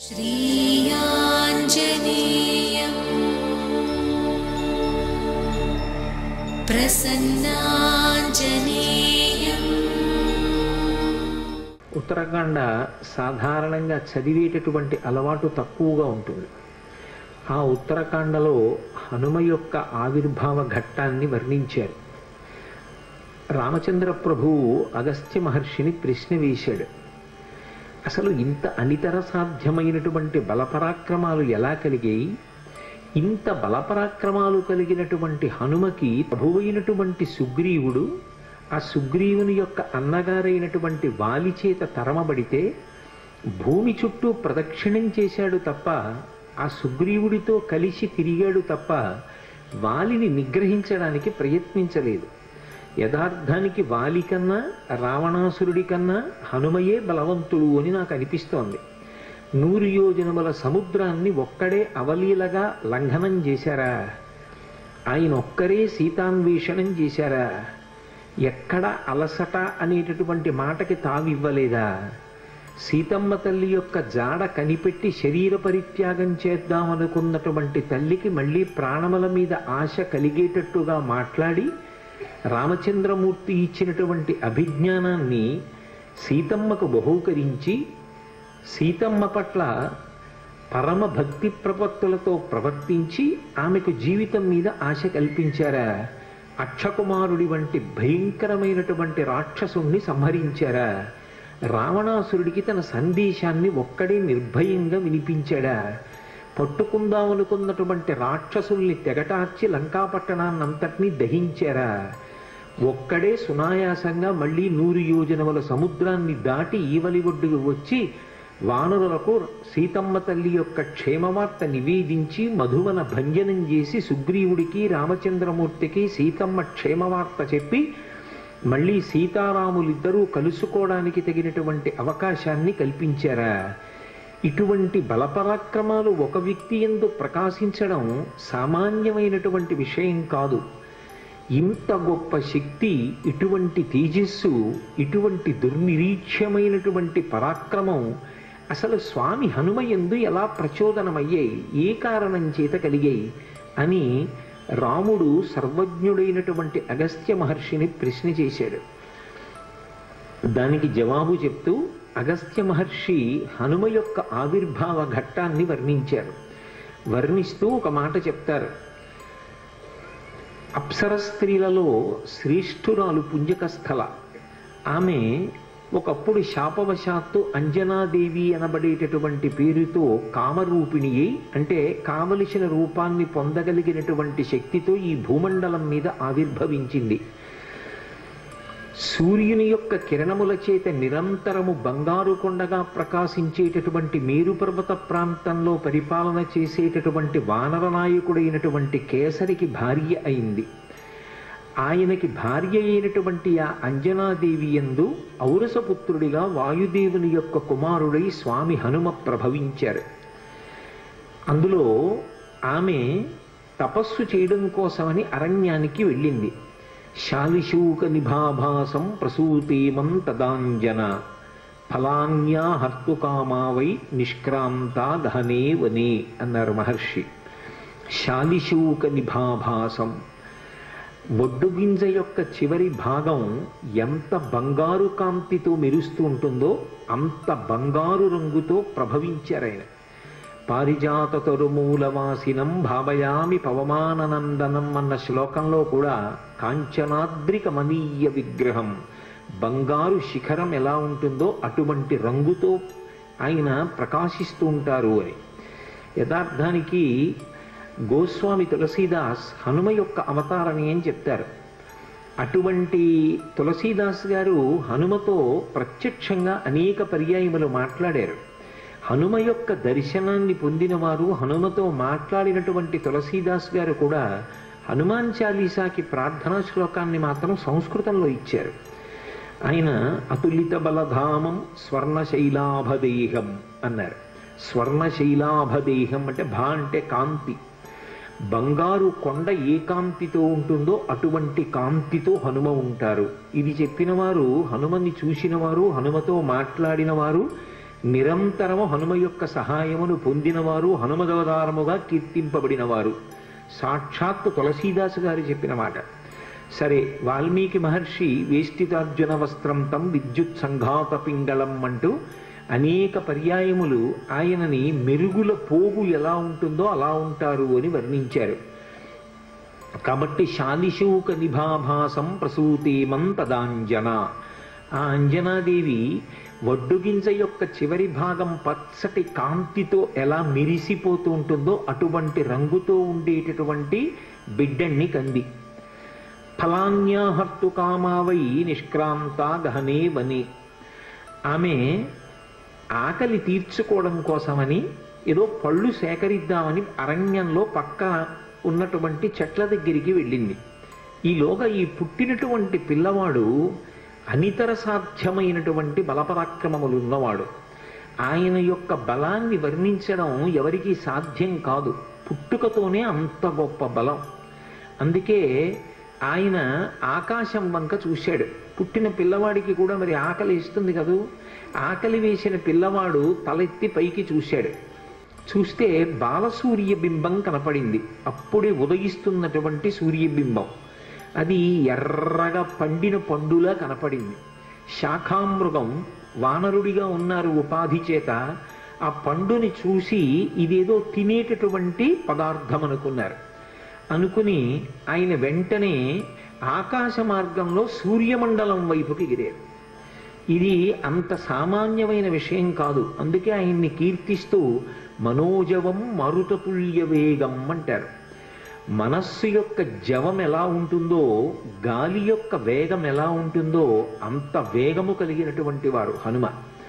श्रीयाञ्जनेयम् प्रसन्नाञ्जनेयम् ఉత్తరాఖండ సాధారణంగా చదివేటటువంటి అలవాటు తక్కువగా ఉంటుంది ఆ ఉత్తరాఖండలో హనుమ యొక్క ఆవిర్భావ ఘట్టాన్ని వర్ణించారు రామచంద్ర ప్రభువు అగస్త్య మహర్షిని ప్రశ్న వేశాడు అసలు ఇంత అనితర సాధ్యమైనటువంటి బలపరాక్రమాలు ఎలా కలిగాయి ఇంత బలపరాక్రమాలు కలిగినటువంటి హనుమకి ప్రభువైనటువంటి సుగ్రీవుడు ఆ సుగ్రీవుని యొక్క అన్నగారైనటువంటి వాలి చేత తరమబడితే భూమి చుట్టూ ప్రదక్షిణం చేశాడు తప్ప ఆ సుగ్రీవుడితో కలిసి తిరిగాడు తప్ప వాలిని నిగ్రహించడానికి ప్రయత్నించలేదు యథార్థానికి వాలి కన్నా రావణాసురుడి కన్నా హనుమయే బలవంతుడు అని నాకు అనిపిస్తోంది నూరు యోజనముల సముద్రాన్ని ఒక్కడే అవలీలగా లంఘనం చేశారా ఆయన ఒక్కరే సీతాన్వేషణం చేశారా ఎక్కడ అలసట అనేటటువంటి మాటకి తావివ్వలేదా సీతమ్మ తల్లి యొక్క జాడ కనిపెట్టి శరీర పరిత్యాగం చేద్దామనుకున్నటువంటి తల్లికి మళ్ళీ ప్రాణముల మీద ఆశ కలిగేటట్టుగా మాట్లాడి రామచంద్రమూర్తి ఇచ్చినటువంటి అభిజ్ఞానాన్ని సీతమ్మకు బహూకరించి సీతమ్మ పట్ల పరమ భక్తి ప్రపత్తులతో ప్రవర్తించి ఆమెకు జీవితం మీద ఆశ కల్పించారా అక్షకుమారుడి వంటి భయంకరమైనటువంటి రాక్షసుణ్ణి సంహరించారా రావణాసురుడికి తన సందేశాన్ని ఒక్కడే నిర్భయంగా వినిపించాడా పట్టుకుందామనుకున్నటువంటి రాక్షసుల్ని తెగటార్చి లంకాపట్టణాన్నంతటినీ దహించారా ఒక్కడే సునాయాసంగా మళ్ళీ నూరు యోజనముల సముద్రాన్ని దాటి ఈవలి ఒడ్డుకు వచ్చి వానరులకు సీతమ్మ తల్లి యొక్క క్షేమవార్త నివేదించి మధువన భంజనం చేసి సుగ్రీవుడికి రామచంద్రమూర్తికి సీతమ్మ క్షేమవార్త చెప్పి మళ్ళీ సీతారాములిద్దరూ కలుసుకోవడానికి తగినటువంటి అవకాశాన్ని కల్పించారా ఇటువంటి బలపరాక్రమాలు ఒక వ్యక్తి ఎందు ప్రకాశించడం సామాన్యమైనటువంటి విషయం కాదు ఇంత గొప్ప శక్తి ఇటువంటి తేజస్సు ఇటువంటి దుర్నిరీక్ష్యమైనటువంటి పరాక్రమం అసలు స్వామి హనుమయందు ఎలా ప్రచోదనమయ్యాయి ఏ కారణం చేత కలిగాయి అని రాముడు సర్వజ్ఞుడైనటువంటి అగస్త్య మహర్షిని ప్రశ్న చేశాడు దానికి జవాబు చెప్తూ అగస్త్య మహర్షి హనుమ యొక్క ఆవిర్భావ ఘట్టాన్ని వర్ణించారు వర్ణిస్తూ ఒక మాట చెప్తారు అప్సర స్త్రీలలో శ్రేష్ఠురాలు పుంజకస్థల ఆమె ఒకప్పుడు శాపవశాత్తు అంజనాదేవి అనబడేటటువంటి పేరుతో కామరూపిణి అయి అంటే కావలసిన రూపాన్ని పొందగలిగినటువంటి శక్తితో ఈ భూమండలం మీద ఆవిర్భవించింది సూర్యుని యొక్క కిరణముల చేత నిరంతరము బంగారు కొండగా ప్రకాశించేటటువంటి మేరు పర్వత ప్రాంతంలో పరిపాలన చేసేటటువంటి వానర నాయకుడైనటువంటి కేసరికి భార్య అయింది ఆయనకి భార్య అయినటువంటి ఆ అంజనాదేవి ఎందు ఔరసపుత్రుడిగా వాయుదేవుని యొక్క కుమారుడై స్వామి హనుమ ప్రభవించారు అందులో ఆమె తపస్సు చేయడం కోసమని అరణ్యానికి వెళ్ళింది శాలిశూక నిభాభాసం ప్రసూతేమం తదాంజన ఫలాన్యా హర్తుకామావై నిష్క్రాంతా దహనే వనే అన్నారు మహర్షి శాలిశూక నిభాభాసం ఒడ్డు గింజ యొక్క చివరి భాగం ఎంత బంగారు కాంతితో మెరుస్తూ ఉంటుందో అంత బంగారు రంగుతో ప్రభవించారాయన పారిజాత తరుమూలవాసినం భావయామి పవమాననందనం అన్న శ్లోకంలో కూడా కాంచనాద్రికమనీయ విగ్రహం బంగారు శిఖరం ఎలా ఉంటుందో అటువంటి రంగుతో ఆయన ప్రకాశిస్తూ ఉంటారు అని యథార్థానికి గోస్వామి తులసీదాస్ హనుమ యొక్క అవతారని అని చెప్తారు అటువంటి తులసీదాస్ గారు హనుమతో ప్రత్యక్షంగా అనేక పర్యాయములు మాట్లాడారు హనుమ యొక్క దర్శనాన్ని పొందినవారు హనుమతో మాట్లాడినటువంటి తులసీదాస్ గారు కూడా హనుమాన్ చాలీసాకి ప్రార్థనా శ్లోకాన్ని మాత్రం సంస్కృతంలో ఇచ్చారు ఆయన అతులిత బలధామం స్వర్ణశైలాభదేహం అన్నారు స్వర్ణశైలాభదేహం అంటే భా అంటే కాంతి బంగారు కొండ ఏ కాంతితో ఉంటుందో అటువంటి కాంతితో హనుమ ఉంటారు ఇది చెప్పిన వారు హనుమని చూసిన వారు హనుమతో మాట్లాడిన వారు నిరంతరము హనుమ యొక్క సహాయమును పొందినవారు హనుమదవతారముగా కీర్తింపబడినవారు సాక్షాత్తు తులసీదాసు గారు చెప్పిన మాట సరే వాల్మీకి మహర్షి వేష్టితార్జున వస్త్రం తం విద్యుత్ సంఘాత పింగళం అంటూ అనేక పర్యాయములు ఆయనని మెరుగుల పోగు ఎలా ఉంటుందో అలా ఉంటారు అని వర్ణించారు కాబట్టి శాలిశూక నిభాభాసం ప్రసూతేమం తదాంజన ఆ అంజనాదేవి వడ్డుగింజ యొక్క చివరి భాగం పచ్చటి కాంతితో ఎలా మెరిసిపోతూ ఉంటుందో అటువంటి రంగుతో ఉండేటటువంటి బిడ్డణ్ణి కంది ఫలాన్యాహర్తు కామావై నిష్క్రాంత గహనే వనే ఆమె ఆకలి తీర్చుకోవడం కోసమని ఏదో పళ్ళు సేకరిద్దామని అరణ్యంలో పక్క ఉన్నటువంటి చెట్ల దగ్గరికి వెళ్ళింది ఈలోగా ఈ పుట్టినటువంటి పిల్లవాడు అనితర సాధ్యమైనటువంటి బలపరాక్రమములు ఉన్నవాడు ఆయన యొక్క బలాన్ని వర్ణించడం ఎవరికీ సాధ్యం కాదు పుట్టుకతోనే అంత గొప్ప బలం అందుకే ఆయన ఆకాశం వంక చూశాడు పుట్టిన పిల్లవాడికి కూడా మరి ఆకలి ఇస్తుంది కదూ ఆకలి వేసిన పిల్లవాడు తలెత్తి పైకి చూశాడు చూస్తే బాలసూర్య బింబం కనపడింది అప్పుడే ఉదయిస్తున్నటువంటి సూర్యబింబం అది ఎర్రగా పండిన పండులా కనపడింది శాఖామృగం వానరుడిగా ఉన్నారు ఉపాధి చేత ఆ పండుని చూసి ఇదేదో తినేటటువంటి పదార్థం అనుకున్నారు అనుకుని ఆయన వెంటనే ఆకాశ మార్గంలో సూర్యమండలం వైపుకి ఎగిరారు ఇది అంత సామాన్యమైన విషయం కాదు అందుకే ఆయన్ని కీర్తిస్తూ మనోజవం మరుతతుల్య వేగం అంటారు మనస్సు యొక్క జవం ఎలా ఉంటుందో గాలి యొక్క వేగం ఎలా ఉంటుందో అంత వేగము కలిగినటువంటి వారు హనుమ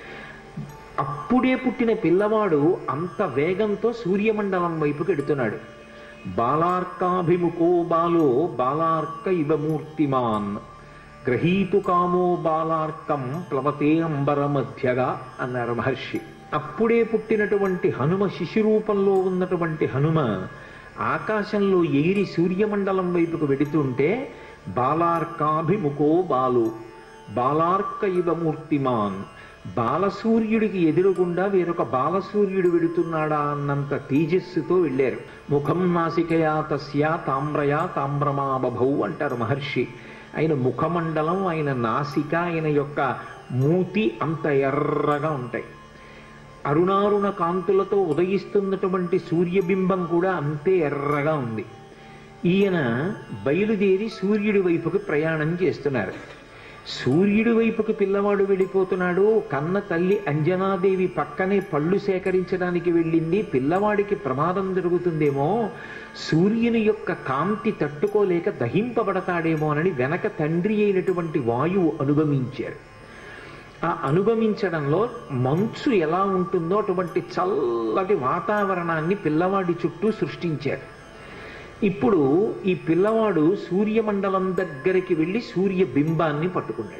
అప్పుడే పుట్టిన పిల్లవాడు అంత వేగంతో సూర్యమండలం వైపుకి ఎడుతున్నాడు బాలార్కాభిముఖో బాలో బాలార్క ఇవ మూర్తిమాన్ గ్రహీతు కామో బాలార్కం ప్లవతే అంబర మధ్యగా అన్నారు మహర్షి అప్పుడే పుట్టినటువంటి హనుమ శిశురూపంలో ఉన్నటువంటి హనుమ ఆకాశంలో ఎగిరి సూర్యమండలం వైపుకు వెడుతుంటే బాలార్కాభిముఖో బాలు బాలార్క ఇవ మూర్తిమాన్ బాలసూర్యుడికి ఎదురుగుండా వేరొక బాలసూర్యుడు వెడుతున్నాడా అన్నంత తేజస్సుతో వెళ్ళారు ముఖం నాసికయా తస్య తామ్రయా తామ్రమాబభౌ అంటారు మహర్షి ఆయన ముఖమండలం ఆయన నాసిక ఆయన యొక్క మూతి అంత ఎర్రగా ఉంటాయి అరుణారుణ కాంతులతో ఉదయిస్తున్నటువంటి సూర్యబింబం కూడా అంతే ఎర్రగా ఉంది ఈయన బయలుదేరి సూర్యుడి వైపుకి ప్రయాణం చేస్తున్నారు సూర్యుడి వైపుకి పిల్లవాడు వెళ్ళిపోతున్నాడు కన్న తల్లి అంజనాదేవి పక్కనే పళ్ళు సేకరించడానికి వెళ్ళింది పిల్లవాడికి ప్రమాదం జరుగుతుందేమో సూర్యుని యొక్క కాంతి తట్టుకోలేక దహింపబడతాడేమోనని వెనక తండ్రి అయినటువంటి వాయువు అనుగమించారు ఆ అనుగమించడంలో మంచు ఎలా ఉంటుందో అటువంటి చల్లటి వాతావరణాన్ని పిల్లవాడి చుట్టూ సృష్టించారు ఇప్పుడు ఈ పిల్లవాడు సూర్యమండలం దగ్గరికి వెళ్ళి సూర్య బింబాన్ని పట్టుకున్నాడు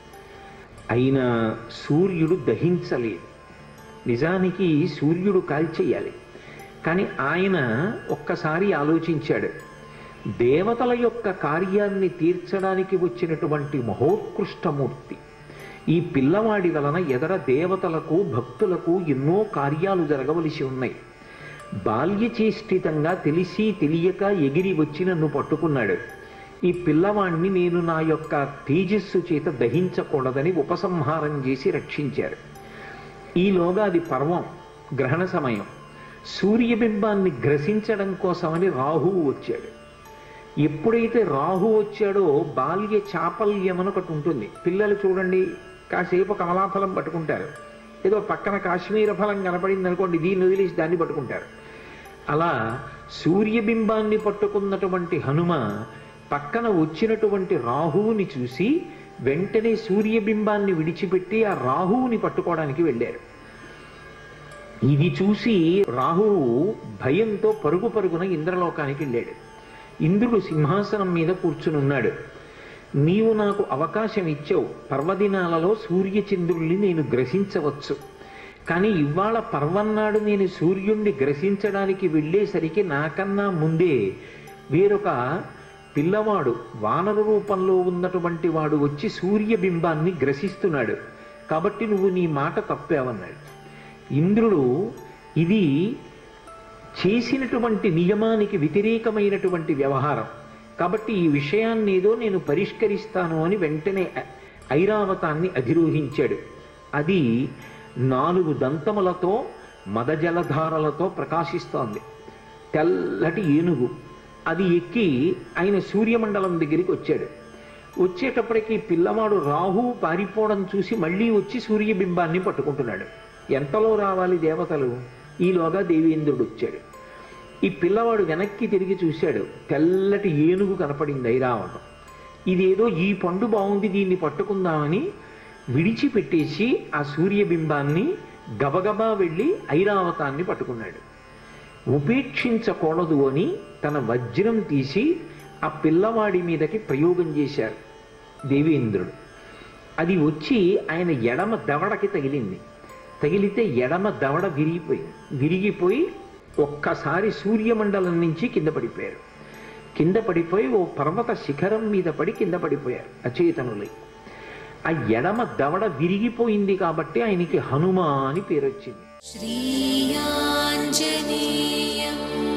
అయినా సూర్యుడు దహించలేదు నిజానికి సూర్యుడు కాల్చేయాలి కానీ ఆయన ఒక్కసారి ఆలోచించాడు దేవతల యొక్క కార్యాన్ని తీర్చడానికి వచ్చినటువంటి మహోత్కృష్టమూర్తి ఈ పిల్లవాడి వలన ఎదర దేవతలకు భక్తులకు ఎన్నో కార్యాలు జరగవలసి ఉన్నాయి బాల్యచేష్టితంగా తెలిసి తెలియక ఎగిరి వచ్చి నన్ను పట్టుకున్నాడు ఈ పిల్లవాణ్ణి నేను నా యొక్క తేజస్సు చేత దహించకూడదని ఉపసంహారం చేసి రక్షించారు ఈలోగా అది పర్వం గ్రహణ సమయం సూర్యబింబాన్ని గ్రసించడం కోసమని రాహువు వచ్చాడు ఎప్పుడైతే రాహు వచ్చాడో బాల్య చాపల్యం అని ఒకటి ఉంటుంది పిల్లలు చూడండి కాసేపు కమలాఫలం పట్టుకుంటారు ఏదో పక్కన కాశ్మీర ఫలం కనపడింది అనుకోండి దీన్ని వదిలేసి దాన్ని పట్టుకుంటారు అలా సూర్యబింబాన్ని పట్టుకున్నటువంటి హనుమ పక్కన వచ్చినటువంటి రాహువుని చూసి వెంటనే సూర్యబింబాన్ని విడిచిపెట్టి ఆ రాహువుని పట్టుకోవడానికి వెళ్ళారు ఇది చూసి రాహువు భయంతో పరుగు పరుగున ఇంద్రలోకానికి వెళ్ళాడు ఇంద్రుడు సింహాసనం మీద కూర్చుని ఉన్నాడు నీవు నాకు అవకాశం ఇచ్చావు పర్వదినాలలో సూర్యచంద్రుల్ని నేను గ్రసించవచ్చు కానీ ఇవాళ పర్వన్నాడు నేను సూర్యుణ్ణి గ్రసించడానికి వెళ్ళేసరికి నాకన్నా ముందే వేరొక పిల్లవాడు వానర రూపంలో ఉన్నటువంటి వాడు వచ్చి సూర్యబింబాన్ని గ్రసిస్తున్నాడు కాబట్టి నువ్వు నీ మాట తప్పావన్నాడు ఇంద్రుడు ఇది చేసినటువంటి నియమానికి వ్యతిరేకమైనటువంటి వ్యవహారం కాబట్టి ఈ విషయాన్ని ఏదో నేను పరిష్కరిస్తాను అని వెంటనే ఐ- ఐరావతాన్ని అధిరోహించాడు అది నాలుగు దంతములతో మదజలధారలతో ప్రకాశిస్తోంది తెల్లటి ఏనుగు అది ఎక్కి ఆయన సూర్యమండలం దగ్గరికి వచ్చాడు వచ్చేటప్పటికి పిల్లవాడు రాహు పారిపోవడం చూసి మళ్ళీ వచ్చి సూర్యబింబాన్ని పట్టుకుంటున్నాడు ఎంతలో రావాలి దేవతలు ఈలోగా దేవేంద్రుడు వచ్చాడు ఈ పిల్లవాడు వెనక్కి తిరిగి చూశాడు తెల్లటి ఏనుగు కనపడింది ఐరావతం ఇదేదో ఈ పండు బాగుంది దీన్ని పట్టుకుందామని విడిచిపెట్టేసి ఆ సూర్యబింబాన్ని గబగబా వెళ్ళి ఐరావతాన్ని పట్టుకున్నాడు ఉపేక్షించకూడదు అని తన వజ్రం తీసి ఆ పిల్లవాడి మీదకి ప్రయోగం చేశారు దేవేంద్రుడు అది వచ్చి ఆయన ఎడమ దవడకి తగిలింది తగిలితే ఎడమ దవడ విరిగిపోయింది విరిగిపోయి ఒక్కసారి సూర్యమండలం నుంచి కింద పడిపోయారు కింద పడిపోయి ఓ పర్వత శిఖరం మీద పడి కింద పడిపోయారు అచేతనులై ఆ ఎడమ దవడ విరిగిపోయింది కాబట్టి ఆయనకి హనుమ అని పేరు వచ్చింది श्रीयाञ्जनेयम्